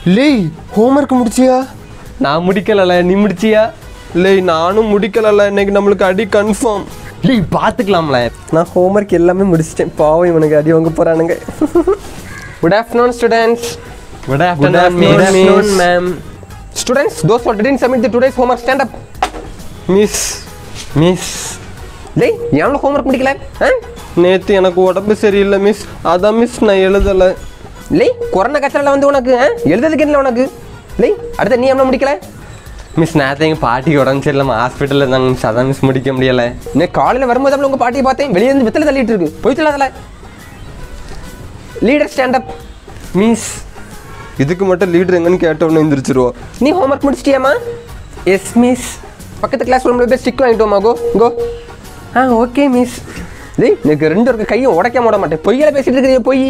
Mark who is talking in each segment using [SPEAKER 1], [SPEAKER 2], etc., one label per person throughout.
[SPEAKER 1] லேய் homework முடிச்சியா
[SPEAKER 2] நான் முடிக்கலல நீ முடிச்சியா
[SPEAKER 1] லேய் நானும் முடிக்கலல்ல இன்னைக்கு நம்மளுக்கு அடி கன்ஃபார்ம்
[SPEAKER 2] இல்லை பார்த்துக்கலாம்ல
[SPEAKER 1] நான் ஹோம்ஒர்க் எல்லாமே முடிச்சிட்டேன் பாவம் இவனுக்கு அடி வாங்க போறானுங்க good afternoon students
[SPEAKER 2] good
[SPEAKER 1] Good afternoon,
[SPEAKER 2] ma'am
[SPEAKER 1] students those for didn't submit the today's homework stand up
[SPEAKER 2] miss miss
[SPEAKER 1] லேய் எவ்வளோ ஹோம்ஒர்க் முடிக்கல ஆ
[SPEAKER 2] நேற்று எனக்கு உடம்பு சரியில்லை மிஸ் அதான் மிஸ் நான் எழுதலை
[SPEAKER 1] லேய் கொரோனா கச்சரில் வந்து உனக்கு ஆ? எழுதுறதுக்கு என்ன உனக்கு லேய் அடுத்த நீ எவ்வளோ முடிக்கல
[SPEAKER 2] மிஸ் நேற்று எங்கள் பாட்டிக்கு உடம்பு சரியில்லாமல் ஹாஸ்பிட்டலில் இருந்தாங்க மிஸ் அதான் மிஸ் முடிக்க முடியலை
[SPEAKER 1] இன்னைக்கு காலையில் வரும்போது அப்படி உங்கள் பாட்டியை பார்த்தேன் வெளியே இருந்து வெத்தலை தள்ளிட்டு இருக்கு போய் சொல்லாதல லீடர் ஸ்டாண்ட் அப்
[SPEAKER 2] மிஸ்
[SPEAKER 1] இதுக்கு மட்டும் லீடர் எங்கன்னு கேட்டவொன்னு எந்திரிச்சிருவா நீ ஹோம்ஒர்க் முடிச்சிட்டியாமா
[SPEAKER 2] எஸ் மிஸ்
[SPEAKER 1] பக்கத்து கிளாஸ் ரூமில் போய் ஸ்டிக் வாங்கிட்டு வாமா கோ கோ
[SPEAKER 2] ஆ ஓகே மிஸ்
[SPEAKER 1] டேய் எனக்கு ரெண்டு இருக்க கையும் உடைக்க மாட மாட்டேன் பொய்யில பேசிட்டு இருக்கிறீங்க பொய்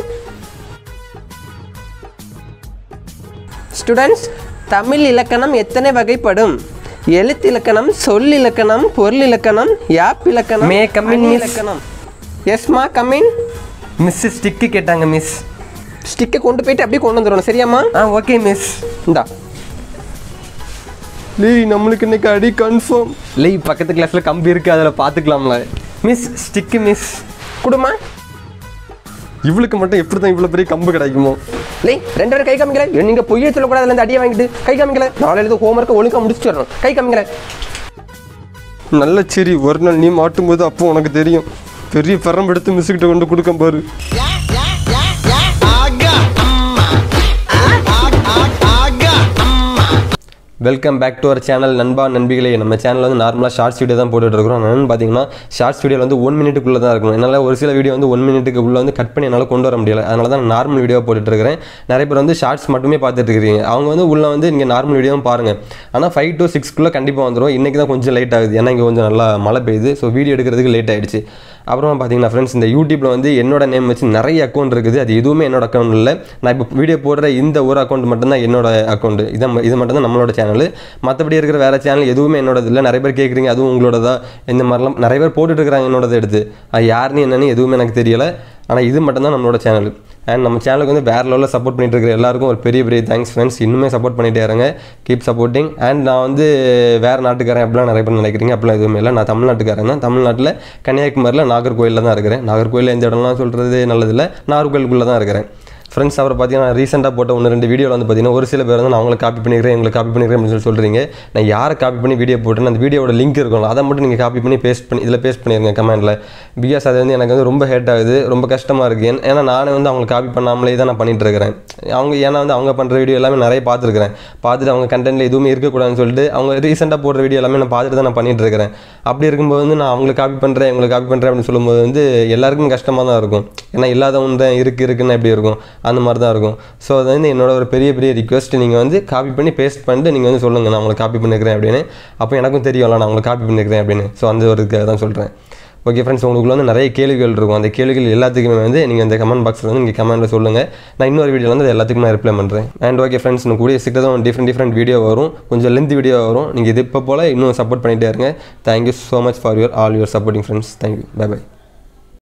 [SPEAKER 1] ஸ்டூடெண்ட்ஸ் தமிழ் இலக்கணம் எத்தனை வகைப்படும் எழுத்து இலக்கணம் சொல் இலக்கணம் பொருள் இலக்கணம் யாப் இலக்கணம்
[SPEAKER 2] May I come in,
[SPEAKER 1] அணி
[SPEAKER 2] miss?
[SPEAKER 1] இலக்கணம் எஸ்மா கம்மின்
[SPEAKER 2] மிஸ் ஸ்டிக்கு கேட்டாங்க மிஸ்
[SPEAKER 1] ஸ்டிக்கை கொண்டு போயிட்டு அப்படியே கொண்டு வந்துடணும் சரியாம்மா
[SPEAKER 2] ஆ ஓகே மிஸ்
[SPEAKER 1] இந்தா
[SPEAKER 2] லேய் நம்மளுக்கு இன்னைக்கு அடி கன்ஃபார்ம் லேய் பக்கத்து கிளாஸில் கம்பி இருக்குது அதில் பார்த்துக்கலாம்ல மிஸ் ஸ்டிக்கு மிஸ்
[SPEAKER 1] குடுமா
[SPEAKER 2] இவளுக்கு மட்டும் எப்படி தான் இவ்வளோ பெரிய கம்பு கிடைக்குமோ
[SPEAKER 1] லேய் ரெண்டு பேரும் கை காமிக்கல நீங்க பொய்யே சொல்லக்கூடாது அதுல இருந்து அடியை வாங்கிட்டு கை காமிக்கல நாளையில இருந்து ஹோம்ஒர்க்கை ஒழுங்கா முடிச்சுட்டு வரணும் கை காமிக்கல
[SPEAKER 2] நல்ல சரி ஒரு நாள் நீ மாட்டும்போது அப்போ உனக்கு தெரியும் பெரிய பெரம் எடுத்து மிஸ்கிட்ட கொண்டு கொடுக்க பாரு welcome back to our channel நண்பா நண்பிகளே நம்ம சேனல் வந்து நார்மலாக ஷார்ட்ஸ் வீடியோ தான் போட்டுட்டு இருக்கிறோம் என்னன்னு பார்த்தீங்கன்னா ஷார்ட்ஸ் வீடியோ வந்து ஒன் மினிட்டுக்குள்ளே தான் இருக்கும் என்னால் ஒரு சில வீடியோ வந்து ஒன் மினிட்டுக்கு உள்ள வந்து கட் பண்ணி என்னால் கொண்டு வர முடியல அதனால தான் நார்மல் வீடியோ போட்டுட்டு இருக்கிறேன் நிறைய பேர் வந்து ஷார்ட்ஸ் மட்டுமே பார்த்துட்டு இருக்கிறீங்க அவங்க வந்து உள்ள வந்து நீங்கள் நார்மல் வீடியோவும் பாருங்கள் ஆனால் ஃபைவ் டு சிக்ஸ்க்குள்ளே கண்டிப்பாக வந்துடும் இன்றைக்கி தான் கொஞ்சம் லேட் ஆகுது ஏன்னா இங்கே கொஞ்சம் நல்லா மழை பெய்யுது ஸோ வீடியோ எடுக்கிறதுக்கு லேட் ஆயிடுச்சு அப்புறமா பார்த்தீங்கன்னா ஃப்ரெண்ட்ஸ் இந்த யூடியூப்பில் வந்து என்னோட நேம் வச்சு நிறைய அக்கௌண்ட் இருக்குது அது எதுவுமே என்னோட அக்கௌண்ட் இல்லை நான் இப்போ வீடியோ போடுற இந்த ஒரு அக்கௌண்ட் மட்டும்தான் என்னோட அக்கௌண்ட் இதை இது மட்டும் தான் நம்மளோட சேனல் மற்றபடி இருக்கிற வேறு சேனல் எதுவுமே என்னோடது இல்லை நிறைய பேர் கேட்குறீங்க அதுவும் உங்களோடதா இந்த மாதிரிலாம் நிறைய பேர் போட்டுட்டு இருக்கிறாங்க என்னோடது எடுத்து அது யாருன்னு என்னன்னு எதுவுமே எனக்கு தெரியல ஆனால் இது மட்டும்தான் நம்மளோட சேனல் அண்ட் நம்ம சேனலுக்கு வந்து வேறு லெவலில் சப்போர்ட் பண்ணிட்டு இருக்கிற எல்லாருக்கும் ஒரு பெரிய பெரிய தேங்க்ஸ் ஃப்ரெண்ட்ஸ் இன்னுமே சப்போர்ட் பண்ணிட்டே இருங்க கீப் சப்போர்ட்டிங் அண்ட் நான் வந்து வேறு நாட்டுக்காரன் அப்படிலாம் நிறைய பேர் நினைக்கிறீங்க அப்படிலாம் எதுவுமே இல்லை நான் தமிழ்நாட்டுக்காரன் தான் தமிழ்நாட்டில் கன்னியாகுமரியில் நாகர்கோயிலில் தான் இருக்கிறேன் நாகர்கோயிலில் எந்த இடம்லாம் சொல்கிறது நல்லதில்லை நாகர்கோயிலுக்குள்ளே தான் இருக்கிறேன் ஃப்ரெண்ட்ஸ் அவரை பார்த்தீங்கன்னா ரீசெண்டாக போட்ட ஒன்று ரெண்டு வீடியோவில் வந்து பார்த்தீங்கன்னா ஒரு சில பேர் வந்து நான் அவங்களை காப்பி பண்ணிக்கிறேன் எங்களை காப்பி பண்ணிக்கிறேன் அப்படின்னு சொல்லி சொல்கிறீங்க நான் யாரை காப்பி பண்ணி வீடியோ போட்டேன்னு அந்த வீடியோட லிங்க் இருக்கும் அதை மட்டும் நீங்கள் காப்பி பண்ணி பேஸ்ட் பண்ணி இதில் பேஸ்ட் பண்ணிடுங்க கமெண்ட்டில் பிகாஸ் அது வந்து எனக்கு வந்து ரொம்ப ஹேட் ஆகுது ரொம்ப கஷ்டமாக இருக்குது ஏன் ஏன்னா நானே வந்து அவங்களை காப்பி பண்ணாமலே தான் நான் பண்ணிட்டு இருக்கிறேன் அவங்க ஏன்னா வந்து அவங்க பண்ணுற வீடியோ எல்லாமே நிறைய பார்த்துருக்கிறேன் பார்த்துட்டு அவங்க கண்டென்ட்டில் எதுவுமே இருக்கக்கூடாதுன்னு சொல்லிட்டு அவங்க ரீசெண்டாக போடுற வீடியோ எல்லாமே நான் பார்த்துட்டு தான் நான் பண்ணிட்டு இருக்கிறேன் அப்படி இருக்கும்போது வந்து நான் அவங்களை காப்பி பண்ணுறேன் இவங்களை காப்பி பண்ணுறேன் அப்படின்னு சொல்லும்போது வந்து எல்லாருக்கும் கஷ்டமாக தான் இருக்கும் ஏன்னா இல்லாதவன் தான் இருக்குது இருக்குன்னு எப்படி இருக்கும் அந்த மாதிரி தான் இருக்கும் ஸோ அது வந்து என்னோட ஒரு பெரிய பெரிய ரிக்வெஸ்ட் நீங்கள் வந்து காப்பி பண்ணி பேஸ்ட் பண்ணிட்டு நீங்கள் வந்து சொல்லுங்கள் நான் உங்களை காப்பி பண்ணிக்கிறேன் அப்படின்னு அப்போ எனக்கும் தெரியும்ல நான் உங்களை காப்பி பண்ணிக்கிறேன் அப்படின்னு ஸோ அந்த ஒரு இதுக்காக தான் சொல்கிறேன் ஓகே ஃப்ரெண்ட்ஸ் உங்களுக்குள்ள வந்து நிறைய கேள்விகள் இருக்கும் அந்த கேள்விகள் எல்லாத்துக்குமே வந்து நீங்கள் இந்த கமெண்ட் பாக்ஸில் வந்து நீங்கள் கமெண்ட்டில் சொல்லுங்கள் நான் இன்னொரு வீடியோவில் வந்து அது எல்லாத்துக்கும் நான் ரிப்ளை பண்ணுறேன் அண்ட் ஓகே ஃப்ரெண்ட்ஸ் இன்னும் கூடிய சீக்கிரம் டிஃப்ரெண்ட் டிஃப்ரெண்ட் வீடியோ வரும் கொஞ்சம் லென்த் வீடியோ வரும் நீங்கள் இது இப்போ போல் இன்னும் சப்போர்ட் பண்ணிகிட்டே இருங்க thank you so much for your all your supporting friends thank you bye by